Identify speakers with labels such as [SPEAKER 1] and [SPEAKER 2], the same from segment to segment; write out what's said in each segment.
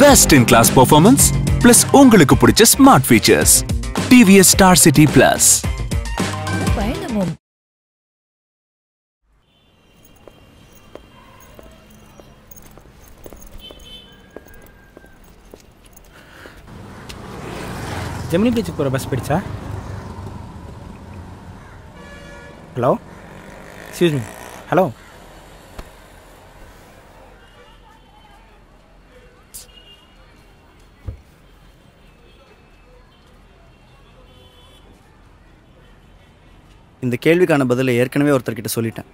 [SPEAKER 1] Best in class performance plus உங்களுக்கு பிடிச்ச smart features TVS star city plus
[SPEAKER 2] பயணமும்
[SPEAKER 3] ஜெமினி பீச்சுக்கு போகிற பஸ் போயிடுச்சா ஹலோ எக்ஸ்கியூஸ் மீ ஹலோ
[SPEAKER 4] இந்த கேள்விக்கான பதிலை ஏற்கனவே ஒருத்தர்கிட்ட சொல்லிட்டேன்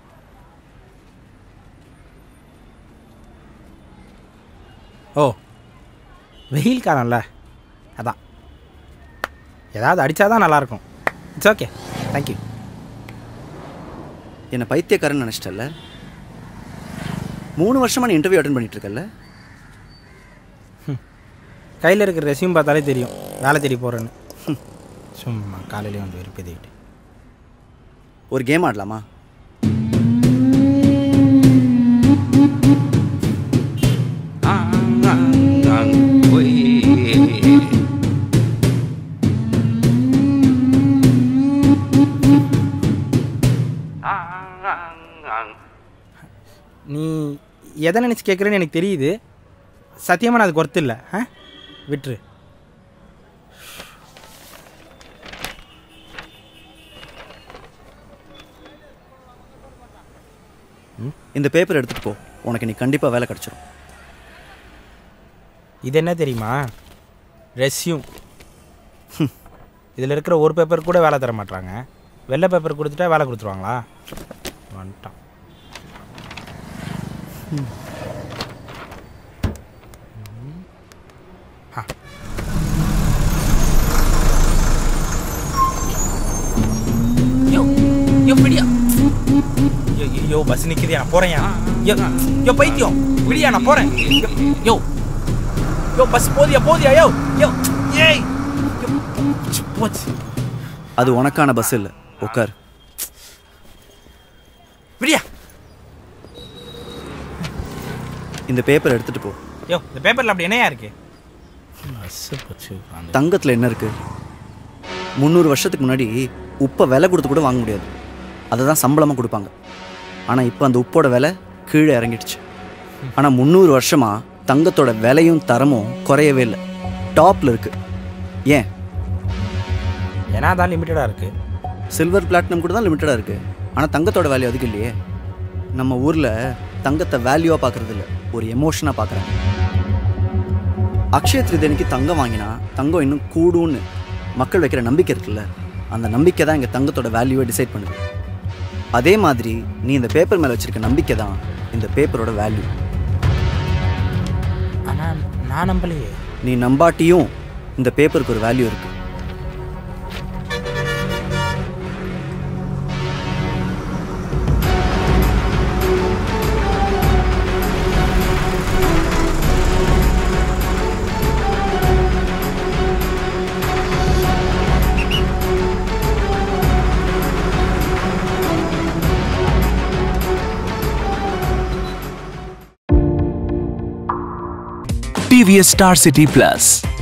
[SPEAKER 3] ஓ வெயில் காலம்ல அதான் ஏதாவது அடித்தாதான் நல்லாயிருக்கும் இட்ஸ் ஓகே தேங்க்யூ
[SPEAKER 4] என்னை பைத்தியக்காரன் நினச்சிட்டல்ல மூணு வருஷமா நீ இன்டர்வியூ அட்டன் பண்ணிட்டு இருக்கல்ல
[SPEAKER 3] கையில் இருக்கிற ரெசியூம் பார்த்தாலே தெரியும் வேலை தேடி போகிறேன்னு சும்மா காலையிலே வந்து வெறுப்பேதிக்கிட்டு
[SPEAKER 4] ஒரு கேம் ஆடலாமா
[SPEAKER 3] நீ எதை நினச்சி கேட்குறேன்னு எனக்கு தெரியுது சத்தியமாக நான் அதுக்கு ஒர்த்து இல்லை ஆ விட்டுரு
[SPEAKER 4] இந்த பேப்பர் எடுத்துகிட்டு போ உனக்கு நீ கண்டிப்பாக வேலை கிடச்சிரும்
[SPEAKER 3] இது என்ன தெரியுமா ரெஸ்யூம் இதில் இருக்கிற ஒரு பேப்பர் கூட வேலை தர மாட்றாங்க வெள்ளை பேப்பர் கொடுத்துட்டா வேலை கொடுத்துருவாங்களா வந்துட்டான் ஆ. யோ யோ விடியா யோ யோ, யோ பஸ் நிற்குது நான் போகிறேன் யோ யோ பைத்தியம் விடியா நான் போகிறேன் யோ யோ பஸ் போதியா போதியா யோ யோ ஏய் யோ, ச்சு, போச்சு
[SPEAKER 4] அது உனக்கான பஸ் இல்லை உட்கார்
[SPEAKER 3] விடியா
[SPEAKER 4] இந்த பேப்பர் எடுத்துகிட்டு போ
[SPEAKER 3] யோ இந்த பேப்பரில் அப்படி என்னையா இருக்கு பஸ் போச்சு
[SPEAKER 4] தங்கத்தில் என்ன இருக்கு முந்நூறு வருஷத்துக்கு முன்னாடி உப்பை விலை கொடுத்து கூட வாங்க முடியாது அதை தான் சம்பளமாக கொடுப்பாங்க ஆனால் இப்போ அந்த உப்போட விலை கீழே இறங்கிடுச்சு ஆனால் முந்நூறு வருஷமாக தங்கத்தோட விலையும் தரமும் குறையவே இல்லை டாப்பில் இருக்கு ஏன்
[SPEAKER 3] ஏன்னா தான் லிமிட்டடாக இருக்கு
[SPEAKER 4] சில்வர் பிளாட்டினம் கூட தான் லிமிட்டடாக இருக்குது ஆனால் தங்கத்தோட வேல்யூ அதுக்கு இல்லையே நம்ம ஊரில் தங்கத்தை வேல்யூவாக பார்க்குறது இல்லை ஒரு எமோஷனாக பார்க்குறாங்க அக்ஷய திருதனிக்கு தங்கம் வாங்கினா தங்கம் இன்னும் கூடும்னு மக்கள் வைக்கிற நம்பிக்கை இருக்குல்ல அந்த நம்பிக்கை தான் இங்கே தங்கத்தோட வேல்யூவை டிசைட் பண்ணுது அதே மாதிரி நீ இந்த பேப்பர் மேலே வச்சிருக்க நம்பிக்கை தான் இந்த பேப்பரோட வேல்யூ
[SPEAKER 3] ஆனால் நான் நம்பலையே
[SPEAKER 4] நீ நம்பாட்டியும் இந்த பேப்பருக்கு ஒரு வேல்யூ இருக்குது
[SPEAKER 1] டிவிஎஸ் ஸ்டார் சிட்டி பிளஸ்